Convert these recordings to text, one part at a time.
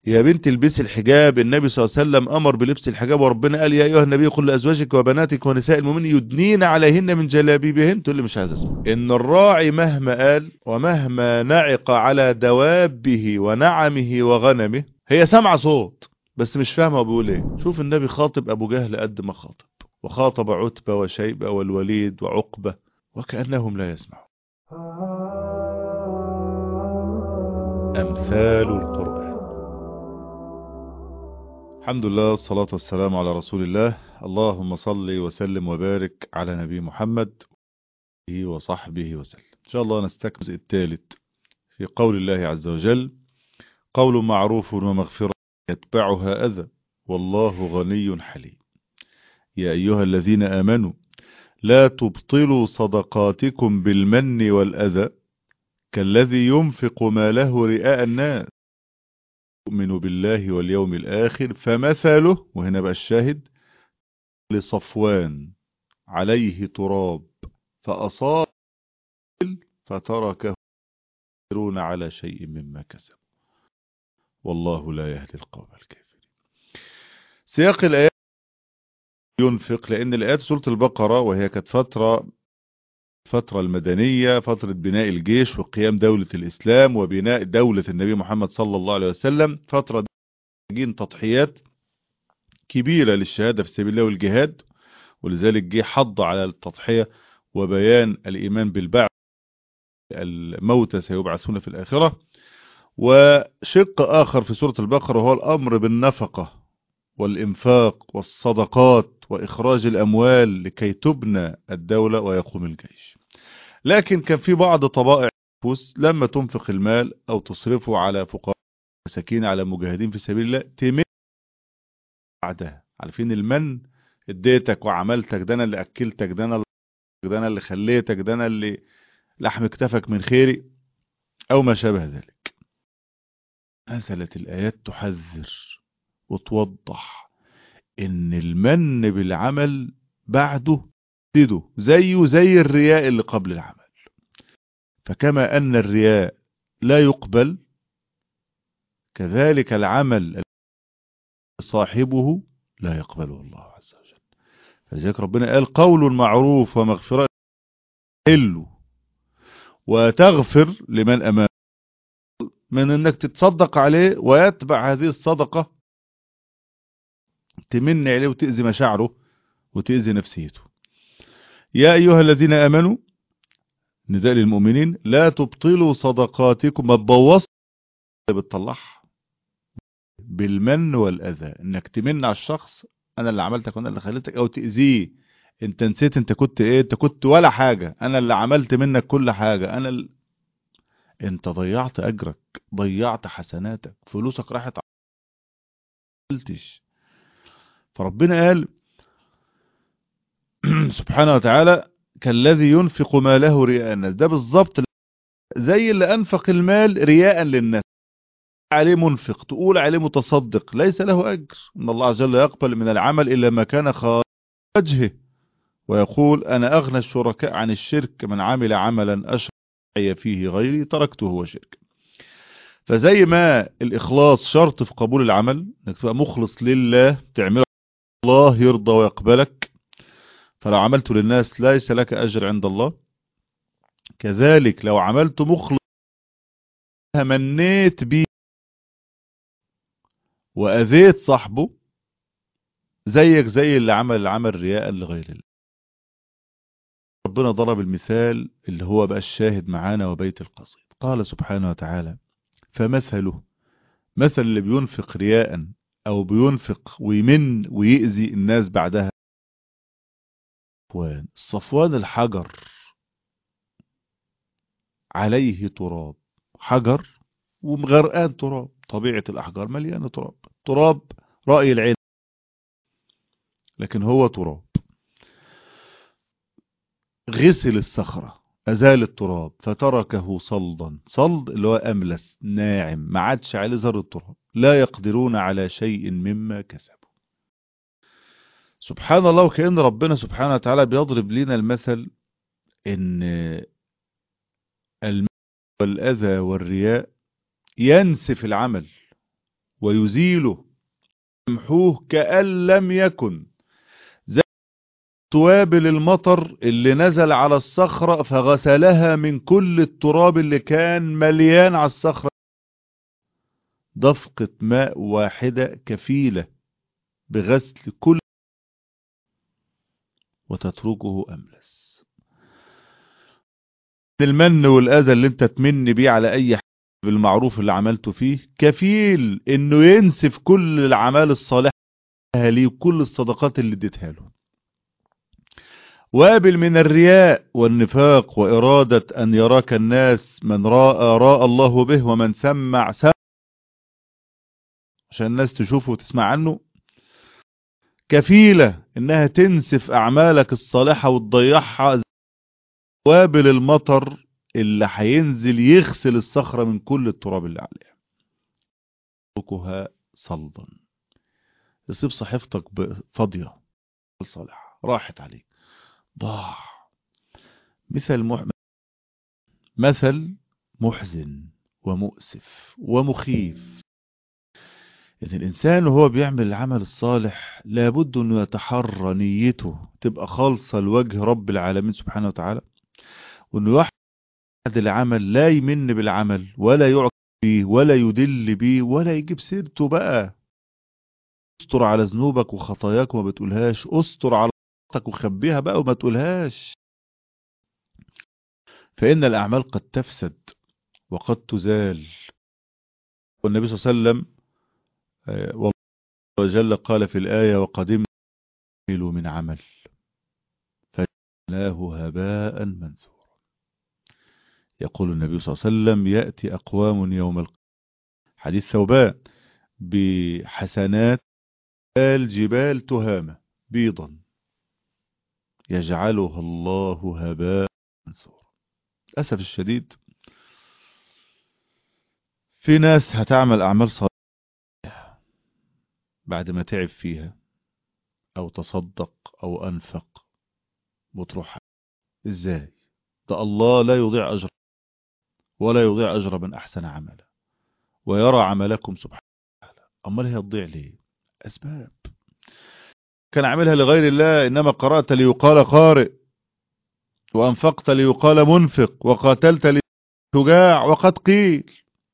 يا بنت البسي الحجاب النبي صلى الله عليه وسلم امر بلبس الحجاب وربنا قال يا ايها النبي قل لازواجك وبناتك ونساء المؤمنين يدنين عليهن من جلابيبهن تقول لي مش عايز اسمع ان الراعي مهما قال ومهما نعق على دوابه ونعمه وغنمه هي سامعه صوت بس مش فاهمه هو بيقول ايه شوف النبي خاطب ابو جهل قد ما خاطب وخاطب عتبه وشيبه والوليد وعقبه وكانهم لا يسمعون امثال القران الحمد لله والصلاة والسلام على رسول الله اللهم صل وسلم وبارك على نبي محمد وصحبه وسلم إن شاء الله نستكمل الثالث في قول الله عز وجل قول معروف ومغفرة يتبعها أذى والله غني حليم يا أيها الذين آمنوا لا تبطلوا صدقاتكم بالمن والأذى كالذي ينفق ماله رئاء الناس يؤمن بالله واليوم الآخر فمثله وهنا بقى الشاهد لصفوان عليه تراب فأصاب فتركه يرون على شيء مما كسب والله لا يهدي القوم الكافرين سياق الآيات ينفق لأن الآيات سورة البقرة وهي كانت فترة الفترة المدنية فترة بناء الجيش وقيام دولة الإسلام وبناء دولة النبي محمد صلى الله عليه وسلم فترة محتاجين تضحيات كبيرة للشهادة في سبيل الله والجهاد ولذلك جه حض على التضحية وبيان الإيمان بالبعث الموتى سيبعثون في الآخرة وشق آخر في سورة البقرة هو الأمر بالنفقة والإنفاق والصدقات وإخراج الأموال لكي تبنى الدولة ويقوم الجيش لكن كان في بعض طبائع النفوس لما تنفق المال أو تصرفه على فقراء مساكين على مجاهدين في سبيل الله تمن بعدها عارفين المن اديتك وعملتك ده انا اللي اكلتك ده انا ده انا اللي خليتك ده انا اللي لحم كتفك من خيري او ما شابه ذلك نزلت الايات تحذر وتوضح ان المن بالعمل بعده تده زيه زي الرياء اللي قبل العمل فكما ان الرياء لا يقبل كذلك العمل صاحبه لا يقبله الله عز وجل فلذلك ربنا قال قول معروف ومغفرة حلو وتغفر لمن أمام من انك تتصدق عليه ويتبع هذه الصدقة تمن عليه وتأذي مشاعره وتأذي نفسيته يا أيها الذين آمنوا نداء للمؤمنين لا تبطلوا صدقاتكم ما تبوظوا بتطلعها بالمن والأذى انك تمن على الشخص انا اللي عملتك وانا اللي خليتك او تأذيه انت نسيت انت كنت ايه انت كنت ولا حاجة انا اللي عملت منك كل حاجة انا ال... انت ضيعت اجرك ضيعت حسناتك فلوسك راحت عملتش فربنا قال سبحانه وتعالى كالذي ينفق ماله رياء الناس ده بالظبط زي اللي انفق المال رياء للناس عليه منفق تقول عليه متصدق ليس له أجر إن الله عز وجل يقبل من العمل إلا ما كان خارج وجهه ويقول أنا أغنى الشركاء عن الشرك من عمل عملا أشرع فيه غيري تركته وشرك فزي ما الإخلاص شرط في قبول العمل انك تبقى مخلص لله تعمله الله يرضى ويقبلك فلو عملته للناس ليس لك أجر عند الله كذلك لو عملت مخلص منيت بيه وأذيت صاحبه زيك زي اللي عمل العمل رياء لغير الله ربنا ضرب المثال اللي هو بقى الشاهد معانا وبيت القصيد قال سبحانه وتعالى فمثله مثل اللي بينفق رياء أو بينفق ويمن ويأذي الناس بعدها صفوان الصفوان الحجر عليه تراب حجر ومغرقان تراب طبيعة الأحجار مليانة تراب تراب رأي العين لكن هو تراب غسل الصخرة أزال التراب فتركه صلدا صلد اللي هو أملس ناعم ما عادش عليه ذر التراب لا يقدرون على شيء مما كسبوا سبحان الله وكأن ربنا سبحانه وتعالى بيضرب لنا المثل ان المال والأذى والرياء ينسف العمل ويزيله يمحوه كأن لم يكن زي توابل المطر اللي نزل على الصخرة فغسلها من كل التراب اللي كان مليان على الصخرة دفقة ماء واحدة كفيلة بغسل كل وتتركه أملس المن والأذى اللي انت تمن بيه على أي حد بالمعروف اللي عملته فيه كفيل انه ينسف كل الأعمال الصالحة ليه وكل الصدقات اللي اديتها له وابل من الرياء والنفاق وإرادة أن يراك الناس من راى راى الله به ومن سمع سمع عشان الناس تشوفه وتسمع عنه كفيلة انها تنسف اعمالك الصالحة وتضيعها وابل المطر اللي هينزل يغسل الصخرة من كل التراب اللي عليها تركها صلدا يصيب صحيفتك فاضية صالحة راحت عليك ضاع مثل مح... مثل محزن ومؤسف ومخيف إذا الإنسان وهو بيعمل العمل الصالح لابد أنه يتحرى نيته تبقى خالصة لوجه رب العالمين سبحانه وتعالى وأنه يحد العمل لا يمن بالعمل ولا يعقب به ولا يدل به ولا يجيب سيرته بقى استر على ذنوبك وخطاياك وما بتقولهاش استر على خطاياك وخبيها بقى وما تقولهاش فإن الأعمال قد تفسد وقد تزال والنبي صلى الله عليه وسلم والله وجل قال في الآية وقدمنا من عمل فجعلناه هباء منثورا يقول النبي صلى الله عليه وسلم يأتي أقوام يوم القيامة حديث ثوبان بحسنات الجبال تهامة بيضا يجعلها الله هباء منثورا للأسف الشديد في ناس هتعمل أعمال صالحة بعد ما تعب فيها أو تصدق أو أنفق وتروح إزاي ده الله لا يضيع أجر ولا يضيع أجر من أحسن عملا ويرى عملكم سبحانه وتعالى أمال هي تضيع ليه أسباب كان عاملها لغير الله إنما قرأت ليقال قارئ وأنفقت ليقال منفق وقاتلت لتجاع وقد قيل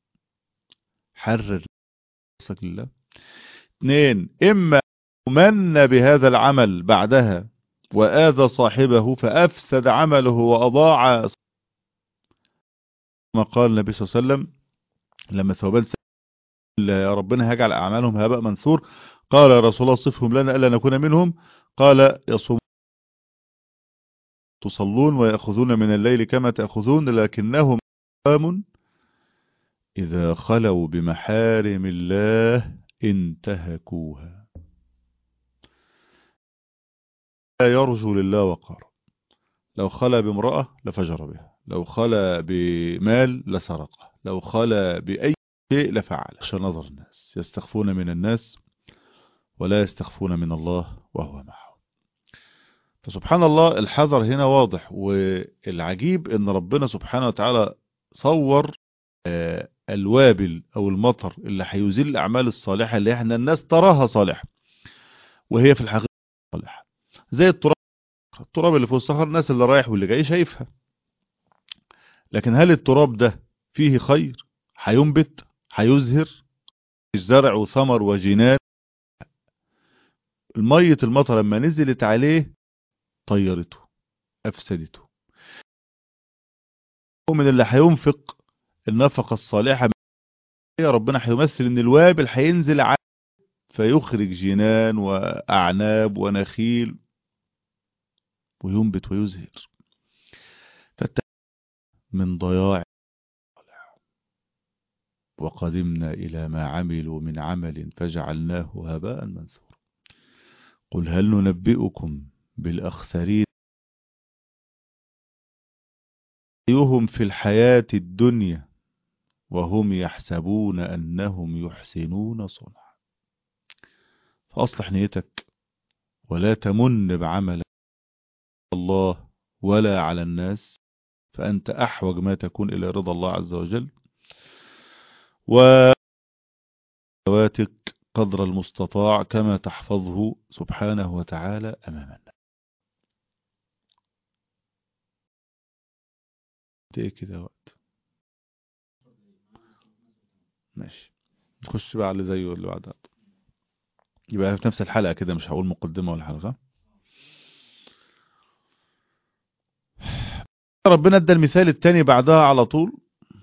حرر نفسك لله اثنين إما من بهذا العمل بعدها وآذى صاحبه فأفسد عمله وأضاع ما قال النبي صلى الله عليه وسلم لما ثوبان يا ربنا هيجعل أعمالهم هباء منثور قال يا رسول الله صفهم لنا ألا نكون منهم قال يصوم تصلون ويأخذون من الليل كما تأخذون لكنهم قام إذا خلوا بمحارم الله انتهكوها لا يرجو لله وقار لو خلى بامرأة لفجر بها لو خلى بمال لسرقه لو خلى بأي شيء لفعل عشان نظر الناس يستخفون من الناس ولا يستخفون من الله وهو معهم فسبحان الله الحذر هنا واضح والعجيب ان ربنا سبحانه وتعالى صور الوابل او المطر اللي هيزيل الاعمال الصالحة اللي احنا الناس تراها صالحة وهي في الحقيقة صالحة زي التراب التراب اللي فوق الصخر الناس اللي رايح واللي جاي شايفها لكن هل التراب ده فيه خير هينبت هيزهر الزرع وثمر وجنان المية المطر لما نزلت عليه طيرته أفسدته ومن اللي هينفق النفقة الصالحة يا ربنا هيمثل ان الوابل هينزل عليه فيخرج جنان وأعناب ونخيل وينبت ويزهر من ضياع وقدمنا إلى ما عملوا من عمل فجعلناه هباء منثورا قل هل ننبئكم بالأخسرين أيهم في الحياة الدنيا وهم يحسبون أنهم يحسنون صنعا فأصلح نيتك ولا تمن بعمل الله ولا على الناس فأنت أحوج ما تكون إلى رضا الله عز وجل و صلواتك قدر المستطاع كما تحفظه سبحانه وتعالى أمامنا ايه كده وقت ماشي نخش بقى على اللي زيه اللي بعدها يبقى في نفس الحلقة كده مش هقول مقدمة ولا حاجة صح ربنا ادى المثال التاني بعدها على طول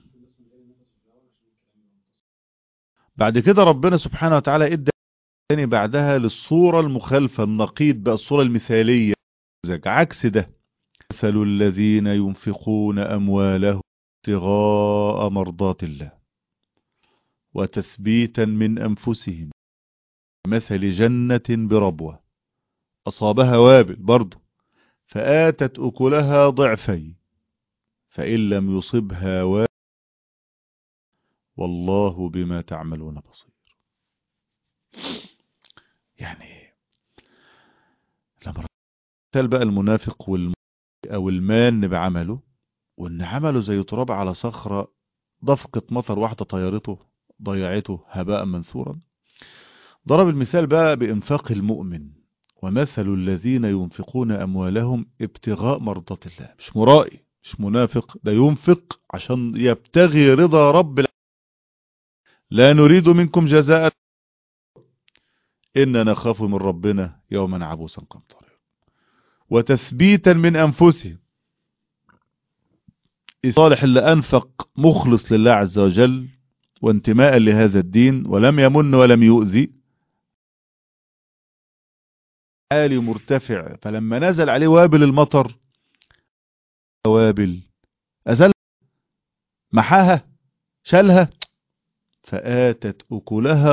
بعد كده ربنا سبحانه وتعالى ادى التاني بعدها للصورة المخالفة النقيض بقى الصورة المثالية عكس ده مثل الذين ينفقون أموالهم ابتغاء مرضات الله وتثبيتا من أنفسهم مثل جنة بربوة أصابها وابل برضه فآتت أكلها ضعفين فإن لم يصبها وابل والله بما تعملون بصير يعني لما مثال بقى المنافق والم... أو المان بعمله وإن عمله زي تراب على صخرة ضفقة مطر واحدة طيرته ضيعته هباء منثورا ضرب المثال بقى بإنفاق المؤمن ومثل الذين ينفقون أموالهم ابتغاء مرضات الله مش مرائي مش منافق ده ينفق عشان يبتغي رضا رب العالمين لا نريد منكم جزاء إننا نخاف من ربنا يوما عبوسا قمطرا وتثبيتا من أنفسهم صالح اللي أنفق مخلص لله عز وجل وانتماء لهذا الدين ولم يمن ولم يؤذي عالي مرتفع فلما نزل عليه وابل المطر وابل أزل محاها شالها فآتت أكلها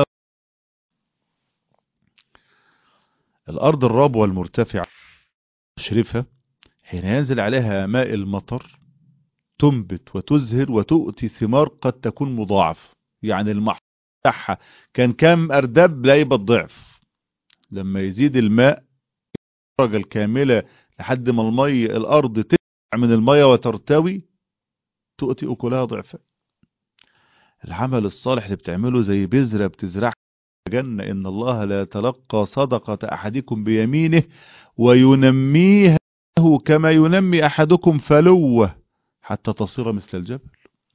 الأرض الربوة المرتفعة مشرفة حين ينزل عليها ماء المطر تنبت وتزهر وتؤتي ثمار قد تكون مضاعف يعني المحصول بتاعها كان كام أردب لا يبقى الضعف لما يزيد الماء الدرجة الكاملة لحد ما المية الأرض تقع من المية وترتوي تؤتي أكلها ضعفا العمل الصالح اللي بتعمله زي بذرة بتزرع جنة إن الله لا يتلقى صدقة أحدكم بيمينه وينميها كما ينمي أحدكم فلوة حتى تصير مثل الجبل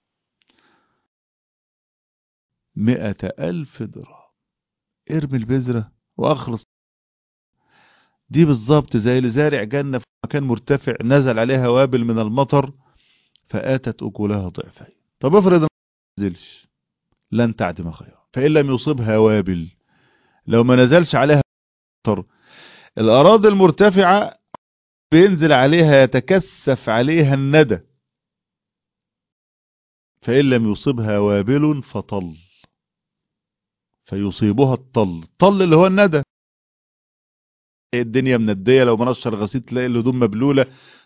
مئة ألف درهم ارمي البذرة وأخلص دي بالظبط زي اللي زارع جنة في مكان مرتفع نزل عليها وابل من المطر فآتت أكلها ضعفين طب افرض ما نزلش لن تعدم خيرا فإن لم يصبها وابل لو ما نزلش عليها مطر الأراضي المرتفعة بينزل عليها يتكثف عليها الندى فإن لم يصبها وابل فطل فيصيبها الطل الطل اللي هو الندى الدنيا مندية لو منشر غسيل تلاقي الهدوم مبلولة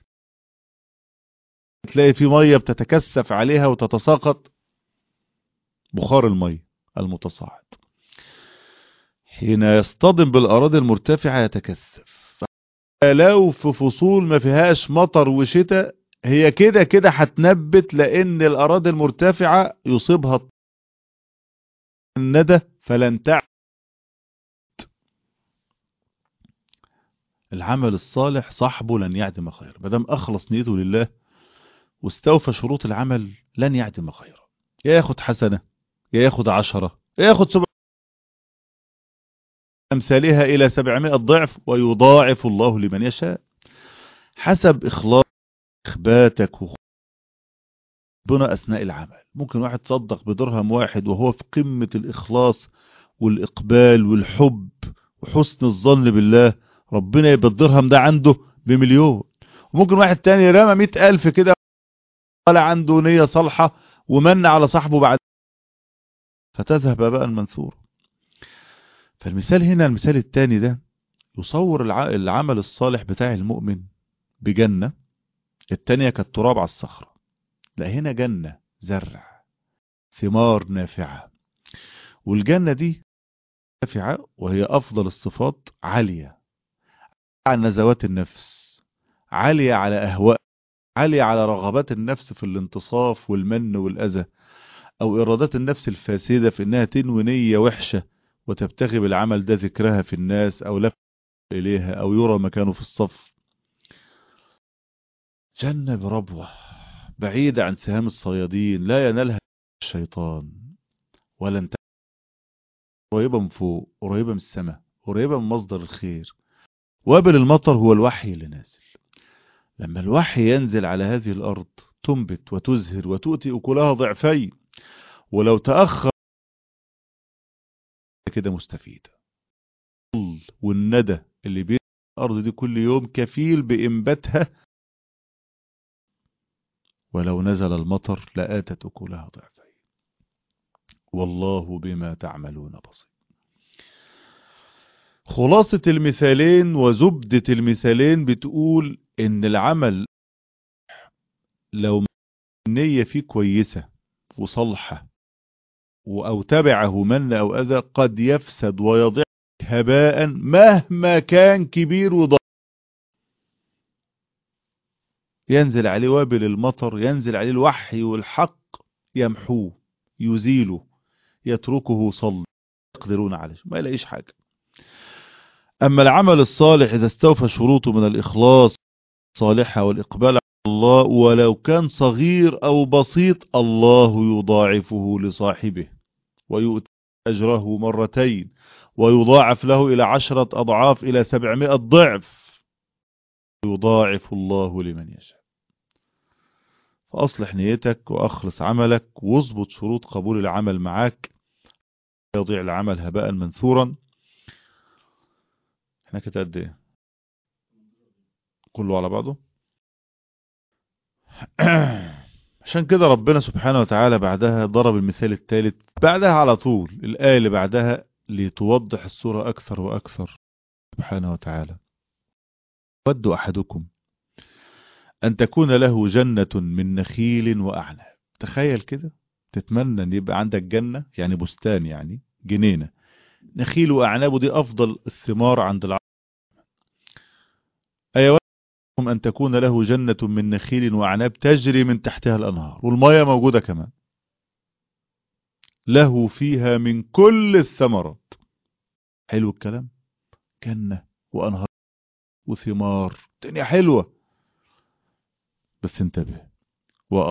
تلاقي في مية بتتكثف عليها وتتساقط بخار المية المتصاعد حين يصطدم بالأراضي المرتفعة يتكثف لو في فصول ما فيهاش مطر وشتاء هي كده كده هتنبت لأن الأراضي المرتفعة يصيبها الندى فلن تعد العمل الصالح صاحبه لن يعدم خير مادام أخلص نيته لله واستوفى شروط العمل لن يعدم خيرا يا ياخد حسنة يا ياخد عشرة يا ياخد سبع أمثالها إلى سبعمائة ضعف ويضاعف الله لمن يشاء حسب إخلاص إخباتك ربنا أثناء العمل ممكن واحد تصدق بدرهم واحد وهو في قمة الإخلاص والإقبال والحب وحسن الظن بالله ربنا يبقى الدرهم ده عنده بمليون وممكن واحد تاني رمى مئة ألف كده طلع عنده نية صالحة ومن على صاحبه بعد فتذهب بقى المنثور فالمثال هنا المثال التاني ده يصور العمل الصالح بتاع المؤمن بجنة التانية كالتراب على الصخرة لا هنا جنة زرع ثمار نافعة والجنة دي نافعة وهي أفضل الصفات عالية عن نزوات النفس عالية على أهواء عالية على رغبات النفس في الانتصاف والمن والأذى أو إرادات النفس الفاسدة في إنها تنوي نية وحشة وتبتغي بالعمل ده ذكرها في الناس أو لفت إليها أو يرى مكانه في الصف جنة بربوة بعيدة عن سهام الصيادين لا ينالها الشيطان ولا انت قريبة من فوق قريبة من السماء قريبة من مصدر الخير وابل المطر هو الوحي اللي نازل لما الوحي ينزل على هذه الأرض تنبت وتزهر وتؤتي أكلها ضعفين ولو تأخر كده مستفيدة والندى اللي بين الأرض دي كل يوم كفيل بإنباتها ولو نزل المطر لآتت أكلها ضعفين والله بما تعملون بصير خلاصة المثالين وزبدة المثالين بتقول ان العمل لو النية فيه كويسة وصلحة أو تبعه من أو أذى قد يفسد ويضيع هباء مهما كان كبير وضخم ينزل عليه وابل المطر ينزل عليه الوحي والحق يمحوه يزيله يتركه صل يقدرون عليه ما يلاقيش حاجة أما العمل الصالح إذا استوفى شروطه من الإخلاص صالحة والإقبال على الله ولو كان صغير أو بسيط الله يضاعفه لصاحبه ويؤتي أجره مرتين ويضاعف له إلى عشرة أضعاف إلى سبعمائة ضعف يضاعف الله لمن يشاء فأصلح نيتك وأخلص عملك واظبط شروط قبول العمل معاك يضيع العمل هباء منثورا احنا كده قد ايه كله على بعضه عشان كده ربنا سبحانه وتعالى بعدها ضرب المثال الثالث بعدها على طول الآية اللي بعدها لتوضح الصورة أكثر وأكثر سبحانه وتعالى ود أحدكم أن تكون له جنة من نخيل وأعناب تخيل كده تتمنى أن يبقى عندك جنة يعني بستان يعني جنينة نخيل وأعناب دي أفضل الثمار عند العرب أيوة أن تكون له جنة من نخيل وأعناب تجري من تحتها الأنهار والمية موجودة كمان له فيها من كل الثمرات حلو الكلام جنة وأنهار وثمار الدنيا حلوة بس انتبه و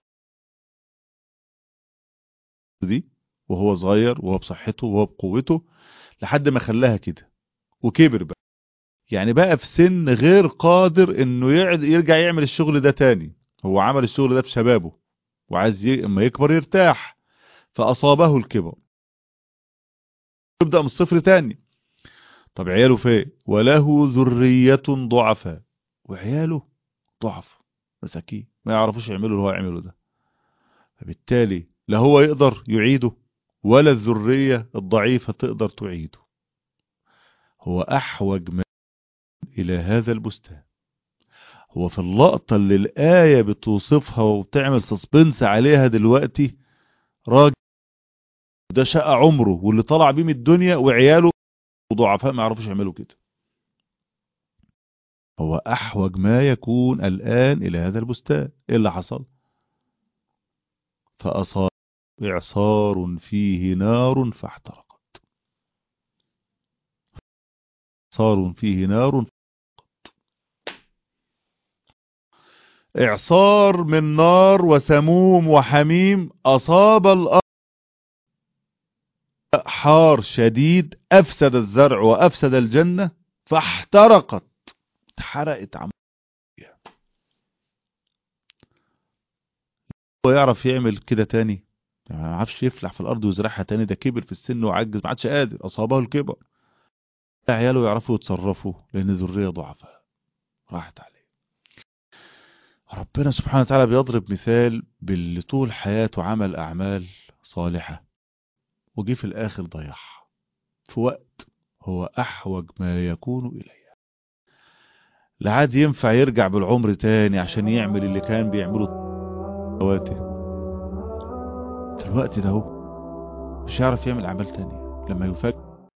دي وهو صغير وهو بصحته وهو بقوته لحد ما خلاها كده وكبر بقى يعني بقى في سن غير قادر انه يرجع يعمل الشغل ده تاني هو عمل الشغل ده في شبابه وعايز ي... اما يكبر يرتاح فاصابه الكبر يبدأ من الصفر تاني طب عياله فين وله ذرية ضعفاء وعياله ضعف مساكين ما يعرفوش يعملوا اللي هو يعمله ده فبالتالي لا هو يقدر يعيده ولا الذرية الضعيفة تقدر تعيده هو أحوج ما إلى هذا البستان هو في اللقطة اللي الآية بتوصفها وبتعمل سسبنس عليها دلوقتي راجل ده شقى عمره واللي طلع بيه من الدنيا وعياله ضعفاء ما يعرفوش يعملوا كده هو أحوج ما يكون الآن إلى هذا البستان إيه اللي حصل فأصاب إعصار فيه نار فاحترقت إعصار فيه نار فاحترقت إعصار من نار وسموم وحميم أصاب الأرض حار شديد أفسد الزرع وأفسد الجنة فاحترقت اتحرقت عم هو يعرف يعمل كده تاني يعني ما عرفش يفلح في الارض ويزرعها تاني ده كبر في السن وعجز ما عادش قادر اصابه الكبر عياله يعرفوا يتصرفوا لان ذريه ضعفاء راحت عليه ربنا سبحانه وتعالى بيضرب مثال باللي طول حياته عمل اعمال صالحه وجي في الاخر ضيعها في وقت هو احوج ما يكون اليه لا عاد ينفع يرجع بالعمر تاني عشان يعمل اللي كان بيعمله دلوقتي في الوقت ده هو مش هيعرف يعمل اعمال تانية لما يفكر